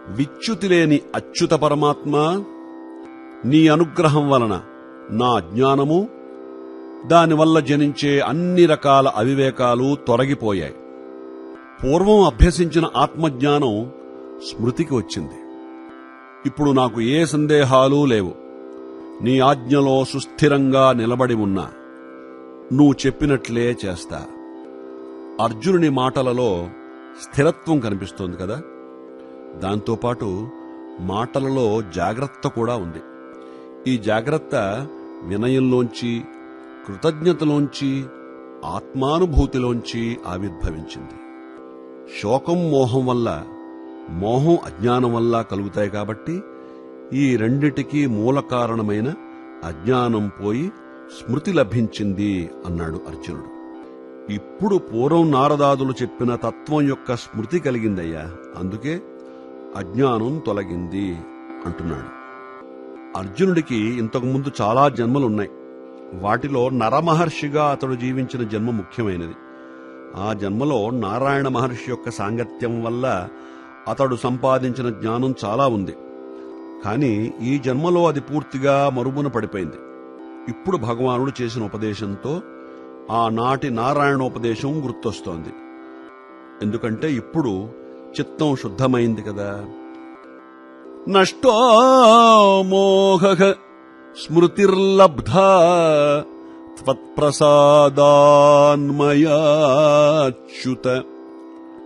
విచ్యుతి లేని అచ్యుత పరమాత్మ నీ అనుగ్రహం వలన నా జ్ఞానము దానివల్ల జనించే అన్ని రకాల అవివేకాలు తొలగిపోయాయి పూర్వం అభ్యసించిన ఆత్మజ్ఞానం స్మృతికి వచ్చింది ఇప్పుడు నాకు ఏ సందేహాలు లేవు నీ ఆజ్ఞలో సుస్థిరంగా నిలబడి ఉన్నా నువ్వు చెప్పినట్లే చేస్తా అర్జునుని మాటలలో స్థిరత్వం కనిపిస్తోంది కదా దాంతోపాటు మాటలలో జాగ్రత్త కూడా ఉంది ఈ జాగ్రత్త వినయంలోంచి కృతజ్ఞతలోంచి ఆత్మానుభూతిలోంచి ఆవిర్భవించింది శోకం మోహం వల్ల మోహం అజ్ఞానం వల్ల కలుగుతాయి కాబట్టి ఈ రెండిటికీ మూల కారణమైన అజ్ఞానం పోయి స్మృతి లభించింది అన్నాడు అర్జునుడు ఇప్పుడు పూర్వం నారదాదులు చెప్పిన తత్వం యొక్క స్మృతి కలిగిందయ్యా అందుకే అజ్ఞానం తొలగింది అంటున్నాడు అర్జునుడికి ఇంతకుముందు చాలా జన్మలున్నాయి వాటిలో నరమహర్షిగా అతడు జీవించిన జన్మ ముఖ్యమైనది ఆ జన్మలో నారాయణ మహర్షి యొక్క సాంగత్యం వల్ల అతడు సంపాదించిన జ్ఞానం చాలా ఉంది కానీ ఈ జన్మలో అది పూర్తిగా మరుగున పడిపోయింది ఇప్పుడు భగవానుడు చేసిన ఉపదేశంతో ఆనాటి నారాయణోపదేశం గుర్తొస్తోంది ఎందుకంటే ఇప్పుడు చిత్తం శుద్ధమైంది కదా నష్టో మోహ స్మృతిర్లబ్ధ త్వత్ప్రసాదాన్మయాచ్యుత